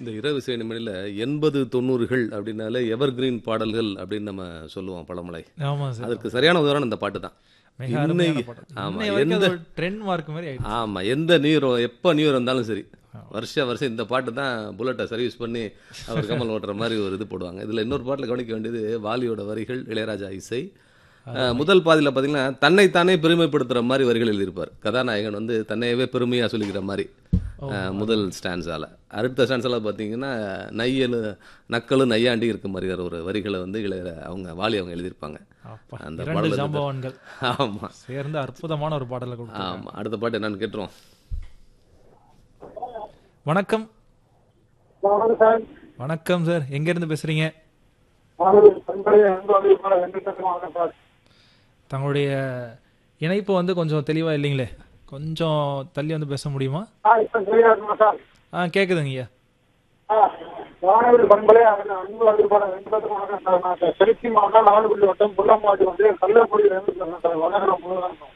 இந்த இரவு சேனிமணியில் எண்பது தொண்ணூறுகள் அப்படின்னாலே எவர் கிரீன் பாடல்கள் அப்படின்னு நம்ம சொல்லுவோம் பழமலை ஆமா சார் அதற்கு சரியான உதாரணம் இந்த பாட்டு தான் மிக அருமையான இன்னைக்கு- பாடல் ஆமா, இன்னை வரைக்கும் எந்த- அது ஒரு ட்ரெண்ட் மார்க் மாதிரி ஆயிடுச்சு ஆமாம் எந்த நியூ எப்போ நியூ இருந்தாலும் சரி வருஷ வருஷம் இந்த பாட்டு தான் புல்லட்டை சர்வீஸ் பண்ணி அவர் கமல் ஓட்டுற மாதிரி ஒரு இது போடுவாங்க இதில் இன்னொரு பாட்டில் கவனிக்க வேண்டியது வாலியோட வரிகள் இளையராஜா இசை அஹ், முதல் பாதியில் பார்த்தீங்கன்னா தன்னைத்தானே பெருமைப்படுத்துகிற மாதிரி வரிகள் எழுதியிருப்பார் கதாநாயகன் வந்து தன்னையவே பெருமையாக சொல்லிக்கிற மாதிரி அஹ், முதல் ஸ்டான்ஸால் அடுத்த ஸ்டான்ஸால் பார்த்தீங்கன்னா நையலு நக்கலு நையாண்டி இருக்க மாதிரி ஒரு வரிகளை வந்து இளைய அவங்க வாலி அவங்க எழுதியிருப்பாங்க அப்பா, அந்த இரண்டு பாடல் ஜாம்பவான்கள் ஆமாம் சேர்ந்து அற்புதமான ஒரு பாடலை கொடுத்தாங்க ஆமாம் அடுத்த பாட்டு என்னன்னு கேட்டுருவோம் வணக்கம் வணக்கம் சார் வணக்கம் சார் எங்க இருந்து பேசுறீங்க வணக்கம் பண்பலைய அன்பு அதிகமான வெங்கடேசன் வணக்கம் சார் தங்களுடைய இணைப்பு வந்து கொஞ்சம் தெளிவா இல்லைங்களே கொஞ்சம் தள்ளி வந்து பேச முடியுமா ஆ இப்ப சரியா இருக்குமா சார் ஆ கேக்குதுங்க ஐயா ஆ வானவில் பண்பலை அன்பு அதிகமான வெங்கடேசன் வணக்கம் சார் நான் சார் திருச்சி மாவட்டம் நாலுபள்ளி வட்டம் புள்ளம்பாடி வந்து கள்ளக்குடியில இருந்து பேசுறேன் சார் வணக்கம் முழுவதும்